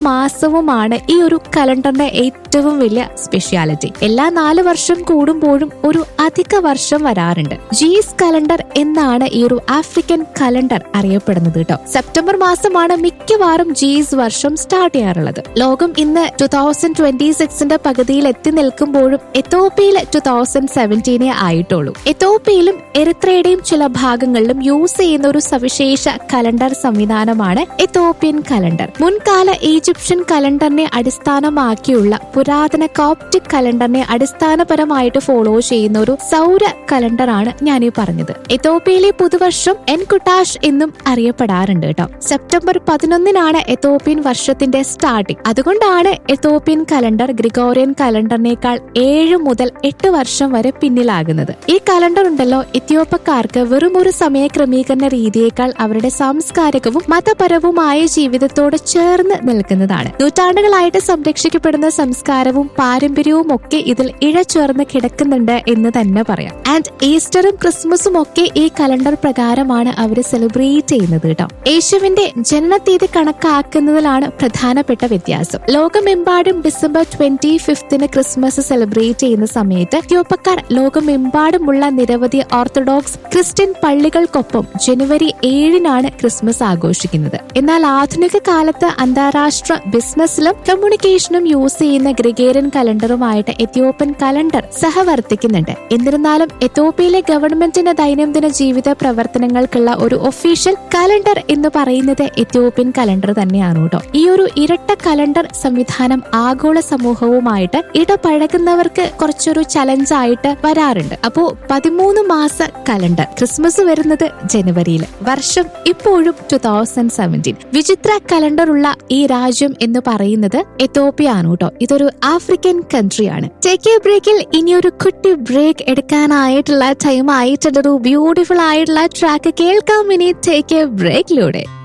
മാസവുമാണ് ഈ ഒരു കലണ്ടറിന്റെ ഏറ്റവും വലിയ സ്പെഷ്യാലിറ്റി എല്ലാ നാല് വർഷം കൂടുമ്പോഴും ഒരു അധിക വർഷം വരാറുണ്ട് ജീസ് കലണ്ടർ എന്നാണ് ഈ ഒരു ആഫ്രിക്കൻ കലണ്ടർ അറിയപ്പെടുന്നത് കേട്ടോ സെപ്റ്റംബർ മാസമാണ് മിക്കവാറും ജീസ് വർഷം സ്റ്റാർട്ട് ചെയ്യാറുള്ളത് ലോകം ഇന്ന് ടു തൗസൻഡ് ട്വന്റി സിക്സിന്റെ പകുതിയിൽ എത്തി നിൽക്കുമ്പോഴും എത്തോപ്യയിൽ ടു തൗസൻഡ് സെവൻറ്റീനേ ആയിട്ടുള്ളൂ എത്തോപ്യയിലും എറിത്രയുടെയും ചില ഭാഗങ്ങളിലും യൂസ് ചെയ്യുന്ന ഒരു സവിശേഷ കലണ്ടർ സംവിധാനമാണ് എത്തോപ്യൻ കലണ്ടർ മുൻകാല ഈജിപ്ഷ്യൻ കലണ്ടറിനെ അടിസ്ഥാനമാക്കിയുള്ള പുരാതന കോപ്റ്റിക് കലണ്ടറിനെ അടിസ്ഥാനപരമായിട്ട് ഫോളോ ചെയ്യുന്ന ഒരു സൗര കലണ്ടറാണ് ഞാൻ ഈ പറഞ്ഞത് എത്തോപ്യയിലെ പുതുവർഷം എൻകുട്ടാഷ് എന്നും അറിയപ്പെടാറുണ്ട് കേട്ടോ സെപ്റ്റംബർ പതിനൊന്നിനാണ് എത്തോപ്യൻ വർഷത്തിന്റെ സ്റ്റാർട്ടിംഗ് അതുകൊണ്ടാണ് എത്തോപ്യൻ കലണ്ടർ ഗ്രിഗോറിയൻ കലണ്ടറിനേക്കാൾ ഏഴ് മുതൽ എട്ട് വർഷം വരെ പിന്നിലാകുന്നത് ഈ കലണ്ടർ ഉണ്ടല്ലോ എത്യോപ്യക്കാർക്ക് വെറും ഒരു സമയ ക്രമീകരണ രീതിയേക്കാൾ അവരുടെ സാംസ്കാരികവും മതപരവുമായ ജീവിതത്തോട് ചേർന്ന് നിൽക്കുന്നതാണ് നൂറ്റാണ്ടുകളായിട്ട് സംരക്ഷിക്കപ്പെടുന്ന സംസ്കാരവും പാരമ്പര്യവും ഒക്കെ ഇതിൽ ഇഴചേർന്ന് കിടക്കുന്നുണ്ട് എന്ന് തന്നെ പറയാം ആൻഡ് ഈസ്റ്ററും ക്രിസ്മസും ഒക്കെ ഈ കലണ്ടർ പ്രകാരമാണ് അവർ സെലിബ്രേറ്റ് ചെയ്യുന്നത് കേട്ടോ യേശുവിന്റെ ജനനത്തീയതി കണക്കാക്കുന്നതിലാണ് പ്രധാനപ്പെട്ട വ്യത്യാസം ലോകമെമ്പാടും ഡിസംബർ ട്വന്റി ഫിഫ്തിന് ക്രിസ്മസ് സെലിബ്രേറ്റ് ചെയ്യുന്ന സമയത്ത് എത്യോപ്യക്കാർ ലോകമെമ്പാടുമുള്ള നിരവധി ഓർത്തഡോക്സ് ക്രിസ്ത്യൻ പള്ളികൾക്കൊപ്പം ജനുവരി ഏഴിനാണ് ക്രിസ്മസ് ആഘോഷിക്കുന്നത് എന്നാൽ ആധുനിക കാലത്ത് അന്താരാഷ്ട്ര ബിസിനസ്സിലും കമ്മ്യൂണിക്കേഷനും യൂസ് ചെയ്യുന്ന ഗ്രിഗേറിയൻ കലണ്ടറുമായിട്ട് എത്യോപ്യൻ കലണ്ടർ സഹവർത്തിക്കുന്നുണ്ട് എന്നിരുന്നാലും എത്യോപ്യയിലെ ഗവൺമെന്റിന്റെ ദൈനംദിന ജീവിത പ്രവർത്തനങ്ങൾക്കുള്ള ഒരു ഒഫീഷ്യൽ കലണ്ടർ എന്ന് പറയുന്നത് എത്യോപ്യൻ കലണ്ടർ തന്നെയാണ് കേട്ടോ ഈ ഒരു ഇരട്ട കലണ്ടർ സംവിധാനം ആഗോള സമൂഹവുമായിട്ട് ഇടപഴകുന്നവർക്ക് കുറച്ചൊരു ചലഞ്ച് ആയിട്ട് വരാറുണ്ട് അപ്പോ പതിമൂന്ന് മാസ കലണ്ടർ ക്രിസ്മസ് വരുന്നത് ജനുവരിയിൽ വർഷം ഇപ്പോഴും ടു തൗസൻഡ് സെവൻറ്റീൻ വിചിത്ര കലണ്ടർ ഉള്ള ഈ രാജ്യം എന്ന് പറയുന്നത് എത്തോപ്യ ആണ് കേട്ടോ ഇതൊരു ആഫ്രിക്കൻ കൺട്രിയാണ് ടേക്ക് എ ബ്രേക്കിൽ ഇനി ഒരു കുട്ടി ബ്രേക്ക് എടുക്കാനായിട്ടുള്ള ടൈം ആയിട്ടുള്ള ഒരു ബ്യൂട്ടിഫുൾ ആയിട്ടുള്ള ട്രാക്ക് കേൾക്കാം ഇനി ടേക്ക് എ ബ്രേക്കിലൂടെ